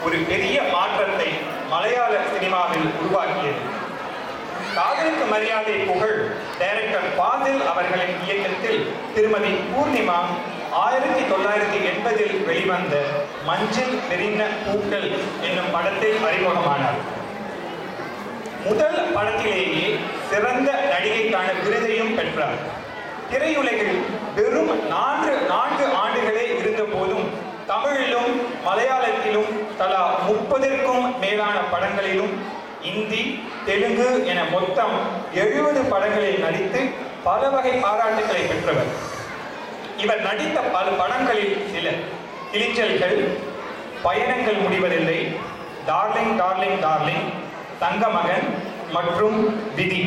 ஒரு பெரிய மாற்றத்தை மலையாள சினிமாவில் உருவாக்கியது காதலுக்கு மரியாதை புகழ் டைரக்டர் பாதில் அவர்களின் இயக்கத்தில் திருமதி பூர்ணிமா ஆயிரத்தி தொள்ளாயிரத்தி எண்பதில் வெளிவந்த மஞ்சள் நெறிந்த பூக்கள் என்னும் படத்தில் அறிமுகமானார் முதல் படத்திலேயே சிறந்த நடிகைக்கான விருதையும் பெற்றார் திரையுலகில் வெறும் நான்கு நான்கு ஆண்டுகளே இருந்த போதும் தமிழிலும் மலையாளத்திலும் தலா முப்பதிற்கும் மேலான படங்களிலும் இந்தி தெலுங்கு என மொத்தம் எழுபது படங்களில் நடித்து பல வகை பாராட்டுகளை பெற்றவர் இவர் நடித்த பல படங்களில் சில கிளிஞ்சல்கள் பயணங்கள் முடிவதில்லை டார்லிங் டார்லிங் டார்லிங் தங்கமகன் மற்றும் விதி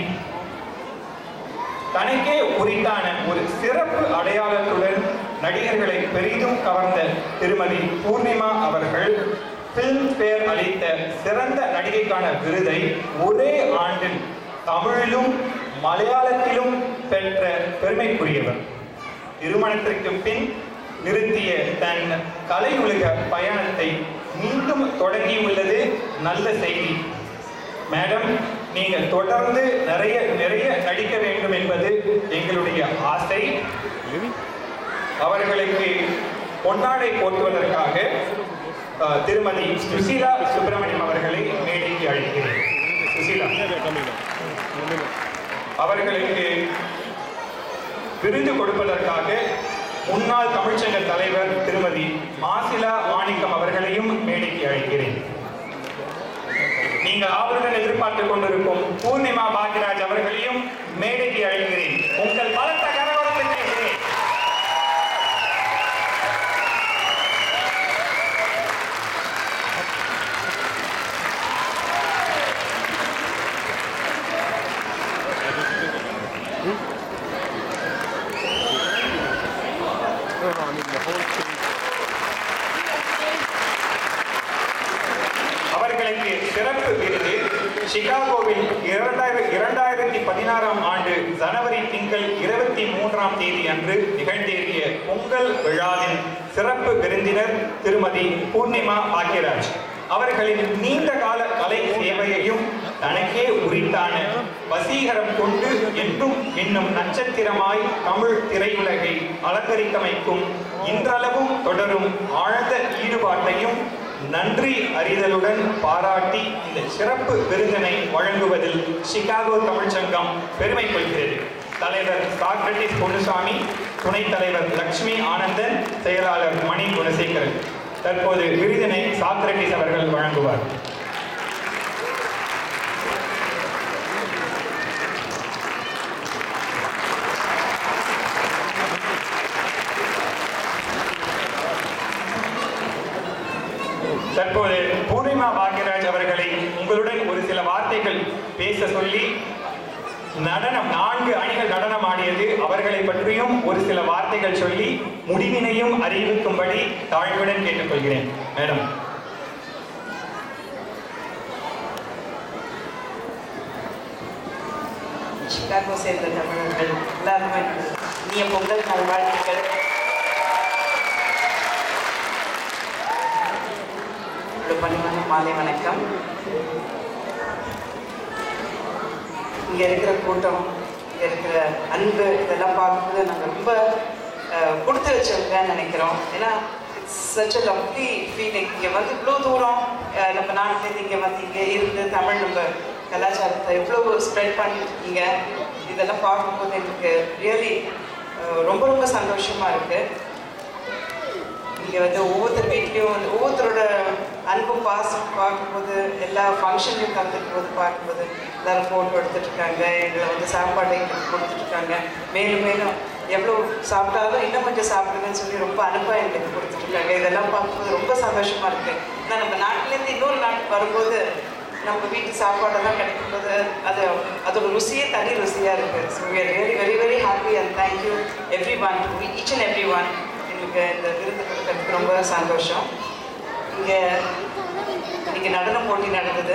தனக்கே உரித்தான ஒரு சிறப்பு அடையாளத்துடன் நடிகர்களை பெரிதும் கவர்ந்த திருமதி பூர்ணிமா அவர்கள் பிலிம்பேர் அளித்த சிறந்த நடிகைக்கான விருதை ஒரே ஆண்டில் தமிழிலும் மலையாளத்திலும் பெற்ற பெருமைக்குரியவர் திருமணத்திற்கு பின் நிறுத்திய தன் கலையுலக பயணத்தை மீண்டும் தொடங்கியுள்ளது நல்ல செய்தி மேடம் நீங்கள் தொடர்ந்து நிறைய நிறைய நடிக்க வேண்டும் என்பது எங்களுடைய ஆசை அவர்களுக்கு பொன்னாடை போற்றுவதற்காக அஹ், திருமதி சுசீலா சுப்பிரமணியம் அவர்களை மேடைக்கு அழைக்கிறேன் சுசீலா அவர்களுக்கு விருது கொடுப்பதற்காக முன்னாள் தமிழ்ச்சங்க தலைவர் திருமதி மாசிலா மாணிக்கம் அவர்களையும் மேடைக்கு அழைக்கிறேன் நீங்கள் ஆவலுடன் எதிர்பார்த்துக் கொண்டிருக்கும் பூர்ணிமா பாக்யராஜ் அவர்களையும் மேடைக்கு அழைக்கிறேன் உங்கள் பலத்த கரகோரத்தை கேட்கிறேன் அவர்களுக்கு சிறப்பு விருது சிகாகோவில் இரண்டாயிரம் இரண்டாயிரத்தி பதினாறாம் ஆண்டு ஜனவரி திங்கள் இருபத்தி மூன்றாம் தேதி அன்று நிகழ்ந்தேறிய பொங்கல் விழாவின் சிறப்பு விருந்தினர் திருமதி பூர்ணிமா பாக்யராஜ் அவர்களின் நீண்ட கால கலை சேவையையும் தனக்கே உரித்தான வசீகரம் கொண்டு என்றும் இன்னும் நட்சத்திரமாய் தமிழ் திரையுலகை அலங்கரித்தமைக்கும் இன்றளவும் தொடரும் ஆழ்ந்த ஈடுபாட்டையும் நன்றி அறிதலுடன் பாராட்டி இந்த சிறப்பு விருதினை வழங்குவதில் சிகாகோ தமிழ்ச்சங்கம் பெருமை கொள்கிறது தலைவர் சாக்ரட்டிஸ் பொன்னுசாமி துணைத் தலைவர் லட்சுமி ஆனந்தன் செயலாளர் மணி குணசேகரன் தற்போது விருதினை சாக்ரட்டிஸ் அவர்கள் வழங்குவார் தற்போது பூர்ணிமா பாக்யராஜ் அவர்களை உங்களுடன் ஒரு சில வார்த்தைகள் பேச சொல்லி நடனம் நான்கு அணிகள் நடனம் ஆடியது அவர்களை பற்றியும் ஒரு சில வார்த்தைகள் சொல்லி முடிவினையும் அறிவிக்கும்படி தாழ்வுடன் கேட்டுக்கொள்கிறேன் மேடம் சிகாகோ சேர்ந்த தமிழர்கள் எல்லாருமே இனிய பொங்கல் நல்வாழ்த்துக்கள் ஒரு பணிவான மாலை வணக்கம் இங்கே இருக்கிற கூட்டம் இங்கே இருக்கிற அன்பு இதெல்லாம் பார்க்கும்போது நாங்கள் ரொம்ப அஹ், கொடுத்து வச்சவங்கன்னு நினைக்கிறோம் ஏன்னா சச் அ லவ்லி ஃபீலிங் இங்கே வந்து இவ்வளோ தூரம் அஹ், நம்ம நாட்டிலேருந்து இங்கே வந்து இங்கே இருந்து தமிழ் நம்ம கலாச்சாரத்தை எவ்வளோ ஸ்ப்ரெட் பண்ணிருக்கீங்க இதெல்லாம் பார்க்கும்போது எனக்கு ரியலி ரொம்ப ரொம்ப சந்தோஷமாக இருக்குது இங்கே வந்து ஒவ்வொருத்தர் வீட்லேயும் வந்து ஒவ்வொருத்தரோட அன்பும் பாசம் பார்க்கும்போது எல்லா ஃபங்க்ஷன்லையும் கலந்துக்கும் போது பார்க்கும்போது எல்லாரும் ஃபோட்டோ எடுத்துட்டு இருக்காங்க எங்களை வந்து சாப்பாடு எங்களுக்கு கொடுத்துட்டு இருக்காங்க மேலும் மேலும் எவ்வளோ சாப்பிட்டாலும் இன்னும் கொஞ்சம் சாப்பிடுங்கன்னு சொல்லி ரொம்ப அனுப்பாக எங்களுக்கு கொடுத்துட்டு இருக்காங்க இதெல்லாம் பார்க்கும்போது ரொம்ப சந்தோஷமாக இருக்குது ஏன்னா நம்ம நாட்டிலேருந்து இன்னொரு நாட்டுக்கு வரும்போது நம்ம வீட்டு சாப்பாடெல்லாம் கிடைக்கும்போது அது அதோட ருசியே தனி ருசியாக இருக்குது so we are really very very happy and thank you every one each and every one எங்களுக்கு இந்த விருது கொடுக்கறதுக்கு ரொம்ப சந்தோஷம் இங்கே இன்னைக்கு நடன போட்டி நடந்தது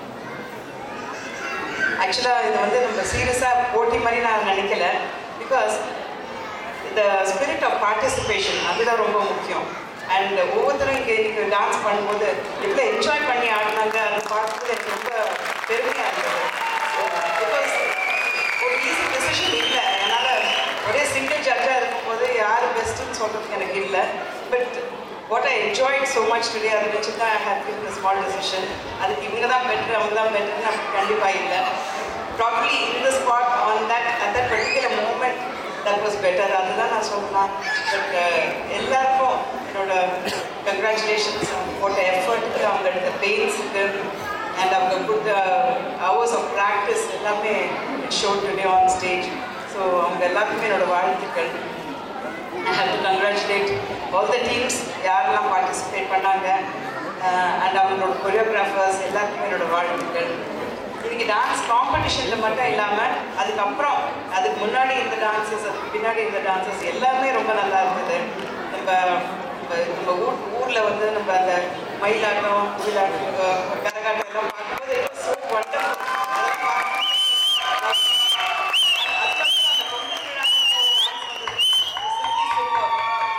ஆக்சுவலாக இது வந்து நம்ம சீரியஸாக போட்டி மாதிரி நான் நினைக்கல பிகாஸ் இந்த ஸ்பிரிட் ஆஃப் பார்ட்டிசிபேஷன் அதுதான் ரொம்ப முக்கியம் அண்ட் ஒவ்வொருத்தரும் இங்கே இன்னைக்கு டான்ஸ் பண்ணும்போது எவ்வளோ என்ஜாய் பண்ணி ஆடினாங்க அதை பார்க்கும்போது எனக்கு ரொம்ப பெருமையாக இருந்தது பிகாஸ் ஒரு ஈஸி டெசிஷன் இல்லை என்னால் ஒரே சிங்கிள் ஜட்ஜாக இருக்கும்போது யார் பெஸ்ட்டுன்னு சொல்கிறதுக்கு எனக்கு இல்லை but what I enjoy so much today அதை வச்சு தான் ஐ ஹேவ் இந்த ஸ்மால் டெசிஷன் அதுக்கு இவங்க தான் பெட்ரு அவங்க தான் பெட்டர்னு அப்படி கண்டிப்பாக இல்லை ப்ராப்ளி இந்த spot on that at that particular moment that was better அதுதான் நான் சொல்லலாம் பட் எல்லாருக்கும் என்னோட கங்க்ராச்சுலேஷன்ஸ் அவங்க போட்ட எஃபர்ட்டுக்கு அவங்க எடுத்த பெயின்ஸுக்கு அண்ட் அவங்க கொடுத்த ஹவர்ஸ் ஆஃப் ப்ராக்டிஸ் எல்லாமே show today on stage so அவங்க எல்லாருக்குமே என்னோட வாழ்த்துக்கள் I have to congratulate all the teams யாரெல்லாம் பார்ட்டிசிபேட் பண்ணாங்க அண்ட் அவங்களோட கொரியோகிராஃபர்ஸ் எல்லாருக்குமே என்னோட வாழ்த்துக்கள் இன்னைக்கு டான்ஸ் காம்படிஷனில் மட்டும் இல்லாமல் அதுக்கப்புறம் அதுக்கு முன்னாடி இந்த டான்ஸஸ் அதுக்கு பின்னாடி இந்த டான்ஸஸ் எல்லாமே ரொம்ப நல்லா இருந்தது நம்ம நம்ம நம்ம ஊர் ஊரில் வந்து நம்ம அந்த மயிலாட்டம் ஒயிலாட்டம் அஹ் கரகாட்டம் எல்லாம் பார்க்கும்போது ஸோ வண்டர்ஃபுல் அதெல்லாம் பார்க்கும்போது அதுக்கப்புறம் அந்த பொங்கல் விழாவுக்கு ஒரு dance வந்தது. Simply superb.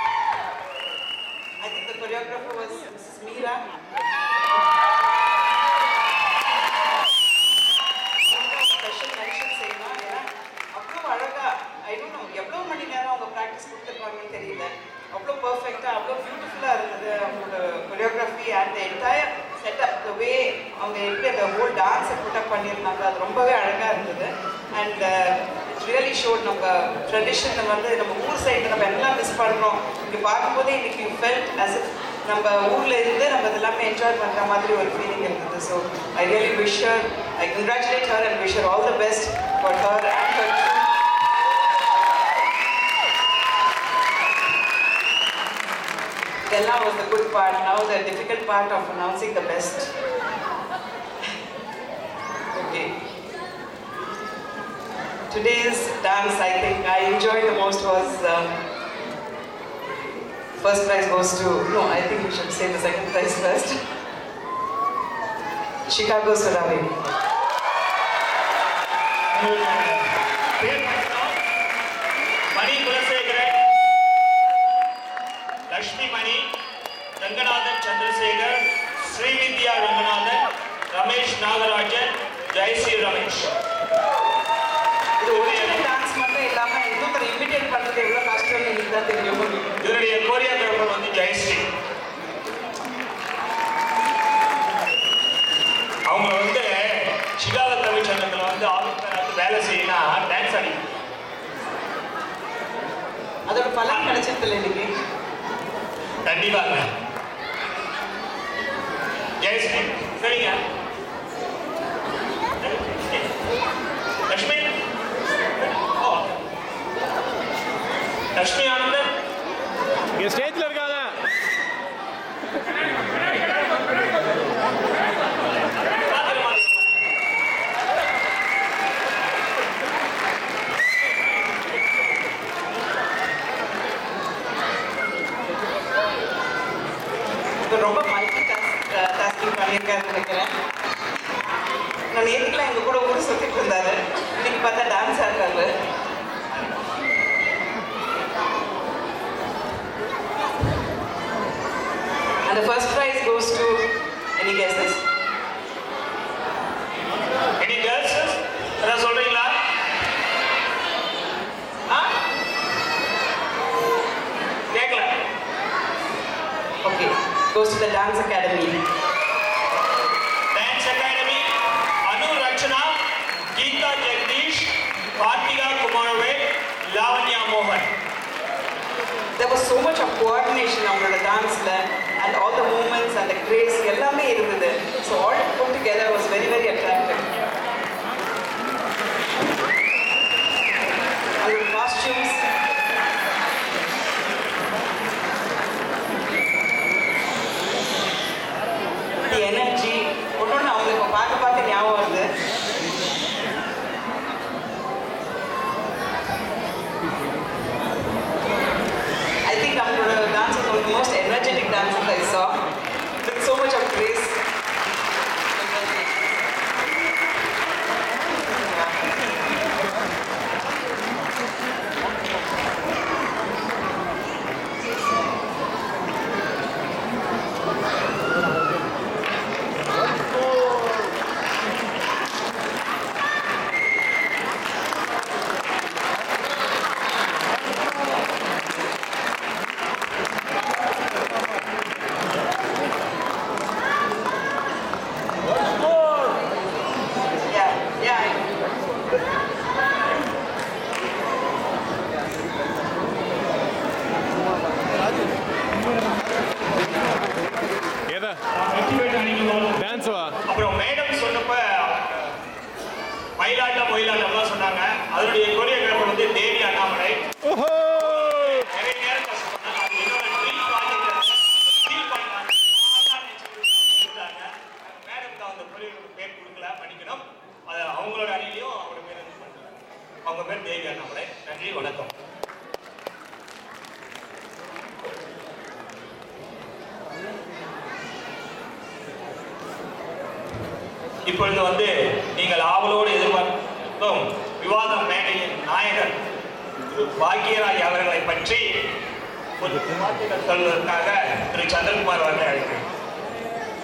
I think the choreographer was Mrs. Meera. Special mention செய்யணும் ஏன்னா அவ்வளோ அழகா ஐ டோன்ட் நோ எவ்வளோ மணி நேரம் அவங்க ப்ராக்டிஸ் கொடுத்துருப்பாங்கன்னு தெரியல அவ்வளோ பர்ஃபெக்டாக அவ்வளோ பியூட்டிஃபுல்லாக இருந்தது அவங்களோட choreography and entire setup the way அவங்க எப்படி அந்த ஹோல் டான்ஸை புட்டப் பண்ணியிருந்தாங்க அது ரொம்பவே அழகாக இருந்தது அண்ட் இட்ஸ் ரியலி ஷோட் நம்ம ட்ரெடிஷனை வந்து நம்ம ஊர் சைடு நம்ம எல்லாம் மிஸ் பண்ணுறோம் இங்கே பார்க்கும்போதே இன்னைக்கு ஃபெல்ட் அஸ் நம்ம ஊர்ல இருந்து நம்ம இதெல்லாமே என்ஜாய் பண்ற மாதிரி ஒரு ஃபீலிங் இருந்தது so I really wish her I congratulate her and wish her all the best for her and her இதெல்லாம் was the good part. Now the difficult part of announcing the best. okay. Today's dance, I think I enjoyed the most was um, first prize goes to no, I think we should say the second prize first. Chicago Suravi. பேர் மட்டும் மணி குலசேகரன் லக்ஷ்மி மணி ரங்கநாதன் சந்திரசேகர் ஸ்ரீவித்யா ரங்கநாதன் ரமேஷ் நாகராஜன் ஜெயஸ்ரீ ரமேஷ் இது original dance மட்டும் இல்லாம இன்னொருத்தர் imitate பண்றது எவ்வளவு கஷ்டம்னு எனக்கு தான் தெரியும் இவருடைய கோரியோகிராஃபர் வந்து ஜெயஸ்ரீ அவங்க வந்து சிகாகோ தமிழ்ச்சங்கத்தில் வந்து ஆஃபீஸராக வேலை செய்யணும் டான்ஸ் ஆடி அதோட பலன் கிடைச்சதில்ல இன்னைக்கு கண்டிப்பாங்க ஜெயஸ்ரீ சரிங்க லக்ஷ்மி ஓ லக்ஷ்மி ஆனந்தன் இங்க ஸ்டேஜ்ல இருக்காங்க பாத்துக்கமா இவர் ரொம்ப மல்டி டாஸ்கிங் பண்ணியிருக்காருன்னு நினைக்கிறேன் நான் நேற்றுக்குலாம் எங்கள் கூட ஊர் சுற்றிட்டு இருந்தாரு இன்னைக்கு பார்த்தா டான்ஸ் ஆடுறாரு And the first prize goes to any guesses? Any girls ஏதாவது சொல்றீங்களா Ah? கேட்கல Okay, goes to the dance academy. Dance academy Anu Rachana Geetha Jagadish Karthika குமாரவே லாவண்யா மோகன் There was so much of coordination அவங்களோட டான்ஸில் and all the movements and the grace எல்லாமே இருந்தது so all put together was very very attractive. அவங்களோட costumes the energy ஒன்னொன்று அவங்களுக்கு இப்போ பார்க்க பார்க்க ஞாபகம் வருது I think அவங்களோட dance was one of the most energetic dances I saw with so much of grace. அதனுடைய கொரியோகிராஃபர் வந்து தேவி அண்ணாமலை ஓஹோ நிறைய நேரம் கஷ்டப்பட்டாங்க அது என்னோட ட்ரீம் ப்ராஜெக்ட் ஃபீல் பண்ணாங்க இருந்தாங்க மேடம் தான் அந்த கொரியோகிராஃபர் பேர் கொடுக்கல மன்னிக்கணும் அது அவங்களோட அணியிலையும் அவங்களோட பேர் வந்து பண்ணல அவங்க பேர் தேவி அண்ணாமலை நன்றி வணக்கம் இப்பொழுது வந்து நீங்கள் ஆவலோடு எதிர்பார்க்கும் விவாதம் மேடையின் நாயகர் திரு பாக்கியராஜ் அவர்களை பற்றி ஒரு வார்த்தைகள் சொல்வதற்காக திரு சந்திரகுமார் அவர்களை அழைக்கிறேன்